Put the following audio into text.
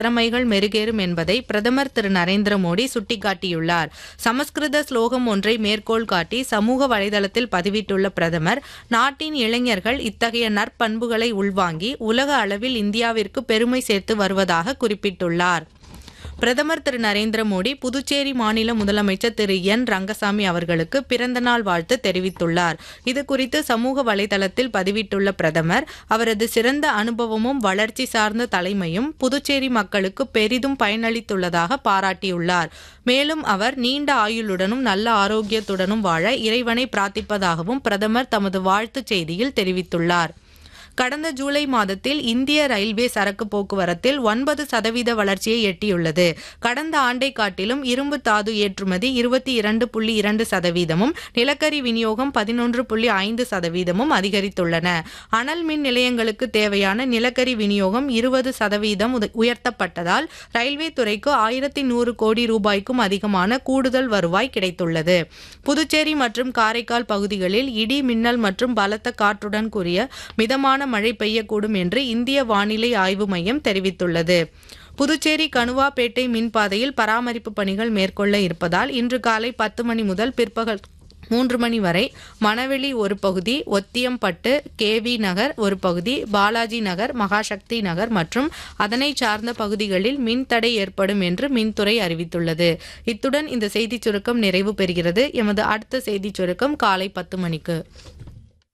திறமைகள் மெருகேறும் என்பதை பிரதமர் திரு நரேந்திர மோடி சுட்டிக்காட்டியுள்ளார் சமஸ்கிருத ஸ்லோகம் ஒன்றை மேற்கோள் காட்டி சமூக வலைதளத்தில் பதிவிட்டுள்ள பிரதமர் நாட்டின் இளைஞர்கள் இத்தகைய நற்பண்புகளை உள்வாங்கி உலக அளவில் இந்தியாவிற்கு பெருமை சேர்த்து வருவதாக குறிப்பிட்டுள்ளார் பிரதமர் திரு நரேந்திர மோடி புதுச்சேரி மாநில முதலமைச்சர் திரு என் ரங்கசாமி அவர்களுக்கு பிறந்தநாள் வாழ்த்து தெரிவித்துள்ளார் இது குறித்து சமூக வலைதளத்தில் பதிவிட்டுள்ள பிரதமர் அவரது சிறந்த அனுபவமும் வளர்ச்சி சார்ந்த தலைமையும் புதுச்சேரி மக்களுக்கு பெரிதும் பயனளித்துள்ளதாக பாராட்டியுள்ளார் மேலும் அவர் நீண்ட ஆயுளுடனும் நல்ல ஆரோக்கியத்துடனும் வாழ இறைவனை பிரார்த்திப்பதாகவும் பிரதமர் தமது வாழ்த்துச் செய்தியில் தெரிவித்துள்ளார் கடந்த ஜூலை மாதத்தில் இந்திய ரயில்வே சரக்கு போக்குவரத்தில் ஒன்பது சதவீத வளர்ச்சியை எட்டியுள்ளது கடந்த ஆண்டை காட்டிலும் இரும்பு தாது ஏற்றுமதி இருபத்தி இரண்டு புள்ளி இரண்டு சதவீதமும் நிலக்கரி விநியோகம் பதினொன்று புள்ளி ஐந்து சதவீதமும் அதிகரித்துள்ளன அனல் மின் நிலையங்களுக்கு தேவையான நிலக்கரி விநியோகம் இருபது சதவீதம் உத- உயர்த்தப்பட்டதால் ரயில்வே துறைக்கு ஆயிரத்தி நூறு கோடி ரூபாய்க்கும் அதிகமான கூடுதல் வருவாய் கிடைத்துள்ளது புதுச்சேரி மற்றும் காரைக்கால் பகுதிகளில் இடி மின்னல் மற்றும் பலத்த காற்றுடன் கூடிய மிதமான மழை பெய்யக்கூடும் என்று இந்திய வானிலை ஆய்வு மையம் தெரிவித்துள்ளது புதுச்சேரி கணுவாப்பேட்டை மின்பாதையில் பராமரிப்பு பணிகள் மேற்கொள்ள இருப்பதால் இன்று காலை பத்து மணி முதல் பிற்பகல் மூன்று மணி வரை மணவெளி ஒரு பகுதி ஒத்தியம்பட்டு கேவி நகர் ஒரு பகுதி பாலாஜி நகர் மகாசக்தி நகர் மற்றும் அதனை சார்ந்த பகுதிகளில் மின் தடை ஏற்படும் என்று மின்துறை அறிவித்துள்ளது இத்துடன் இந்த செய்திச் சுருக்கம் நிறைவு பெறுகிறது எமது அடுத்த செய்திச் சுருக்கம் காலை பத்து மணிக்கு